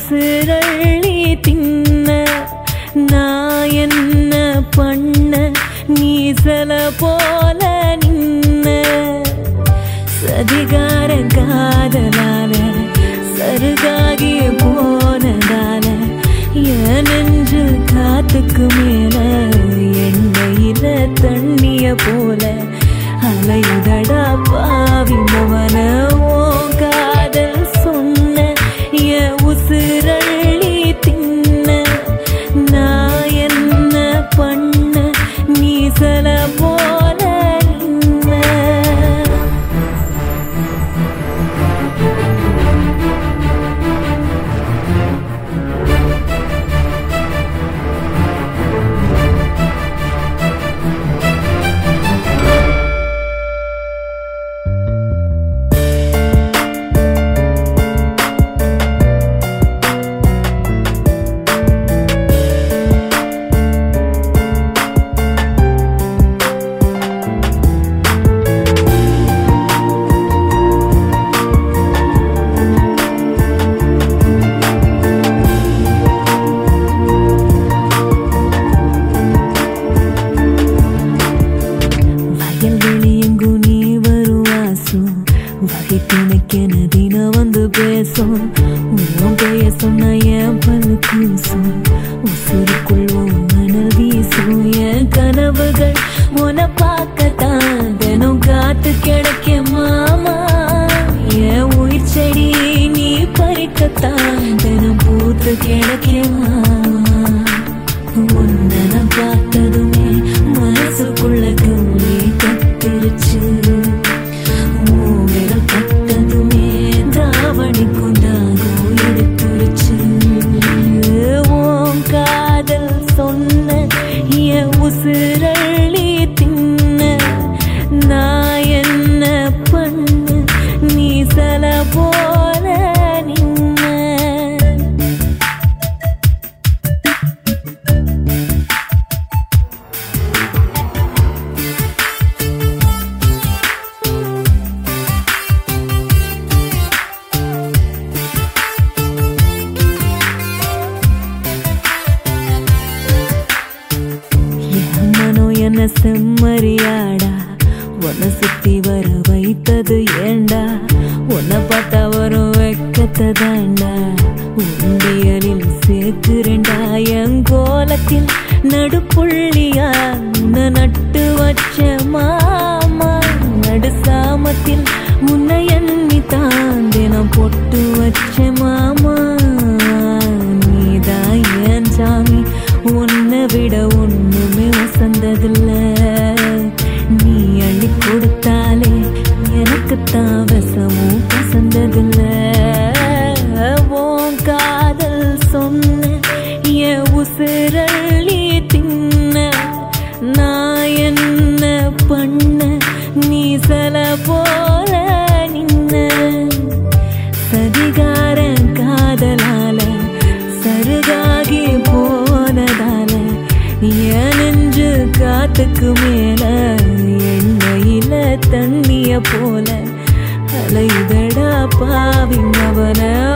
உசுரள்ளி தின்ன நான் என்ன பண்ண நீ சில போல நின்ன சதிகார காதலால சருகாகி போனதால என் நெஞ்சு காத்துக்கு மேல எண்ணெயில தண்ணிய போல அலையுதடா பாவிந்தவன ஓ காதல் சொன்ன என் உசுரள்ளி தின்ன நான் என்ன பண்ண நீ சில போல நின்ன வயல்வெளி எங்கும் நீ வருவாசும் வகை துணைக்கென தினம் வந்து பேசும் உன் பெய சொன்ன என் பல்லு கூசும் உசுருக்குள் உன் மணல் வீசும் என் கனவுகள் உன பார்க்கத்தான் தினம் காத்து கிடைக்க மாமா என் உயிர் செடி நீ பறிக்கத்தான் தினம் பூத்து கிடைக்க மாமா உன்னை நான் பார்த்ததுமே மனசுக்குள்ள கும்மி கத்திருச்சு உன் விரல் பட்டதுமே தாவணி கொண்டாகும் எடுத்துருச்சு உன் காதல் சொன்ன என் உசுரள்ளி தின்ன நான் என்ன பண்ண நீ சில போல நின்ன என் மனம் என்ன செம்மறியாடா உன்னை சுத்தி வர வைத்தது ஏண்டா உன்னை பார்த்தா வரும் வெக்கத்தை தாண்டா உண்டியலில் சேர்க்கிறேன்டா என் கோலத்தில் நடுப்புள்ளியா உன்னை நட்டு வச்ச மாமா நடு சாமத்தில் உன்னை எண்ணி தான் தினம் பொட்டு வச்ச மாமா நீதான் ஏன் சாமி உன்னை விட ஒண்ணுமே வசந்ததில்ல நீ அள்ளி கொடுத்தாலே எனக்கு தான் வசமும் வசந்ததில்ல உன் காதல் சொன்ன என் உசுரள்ளி தின்ன நான் என்ன பண்ண நீ சில போல நின்ன சதிகார காதலால சருகாகி போனதால என் நெஞ்சு காத்துக்கு மேல எண்ணெயில தண்ணிய போல அலையுதடா பாவிங்க அவன